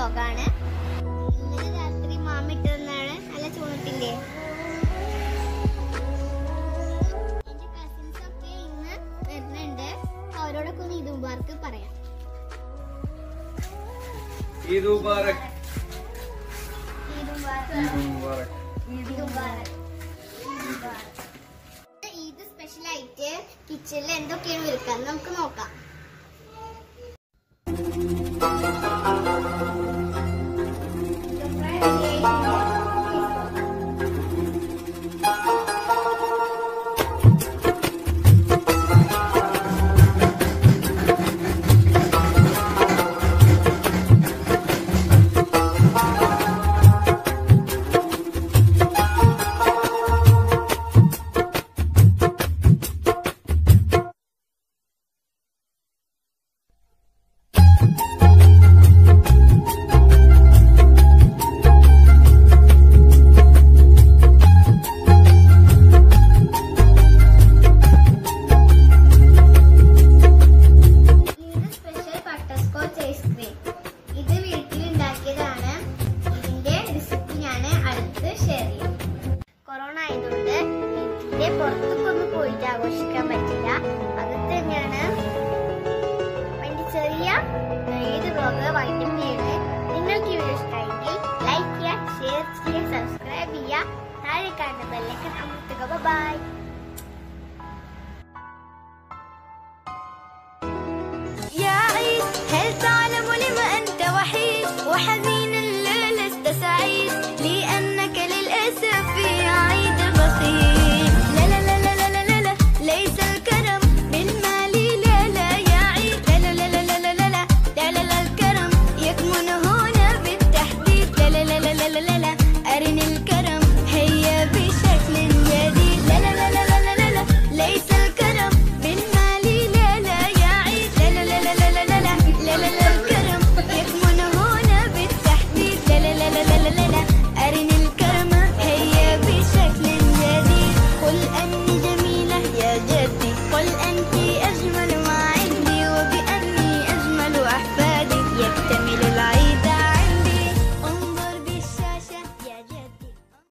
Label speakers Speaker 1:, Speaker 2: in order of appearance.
Speaker 1: വ്ലോഗാണ് ഇന്നലെ രാത്രി മാമ ഇട്ടതെന്നാണ് നല്ല ചൂണിട്ടില്ലേ എന്റെ കസിൻസ് ഒക്കെ ഇന്ന് വരുന്നുണ്ട് അവരോടൊക്കെ ഒന്ന് ഇത് മുബാർക്ക് പറയാം
Speaker 2: ഈദ് മുബാറക്
Speaker 1: ഈദ് മുബാർക്ക്
Speaker 2: ഈദ് മുബാറക്
Speaker 1: ഈദ് മുബാറക് ഈദ് സ്പെഷ്യൽ ആയിട്ട് കിച്ചണിൽ എന്തൊക്കെയാണ് വിൽക്കാൻ നമുക്ക് നോക്കാം ഇത് സ്പെഷ്യൽ ബട്ടർസ്കോച്ച് ഐസ്ക്രീം ഇത് വീട്ടിൽ ഉണ്ടാക്കിയതാണ് ഇതിന്റെ റെസിപ്പി ഞാൻ അടുത്ത് ഷെയർ ചെയ്യും കൊറോണ ആയതുകൊണ്ട് വീട്ടിന്റെ പുറത്തേക്കൊന്നും പോയിട്ട് ആഘോഷിക്കാൻ പറ്റില്ല അകത്ത് തന്നെയാണ് എന്റെ ചെറിയ ഏത് ബ്ലോഗ് വൈൻഡപ്പ് ചെയ്യുന്നത് നിങ്ങൾക്ക് ഈ വീഡിയോ ഇഷ്ടമായെങ്കിൽ ലൈക്ക് ചെയ്യുക ഷെയർ ചെയ്യുക സബ്സ്ക്രൈബ് ചെയ്യുക താഴെ കാണുന്ന ബെല്ലൈക്കൺ അമർത്തുക ബൈ
Speaker 3: يا عيد هل تعلم لما أنت وحيد وحزين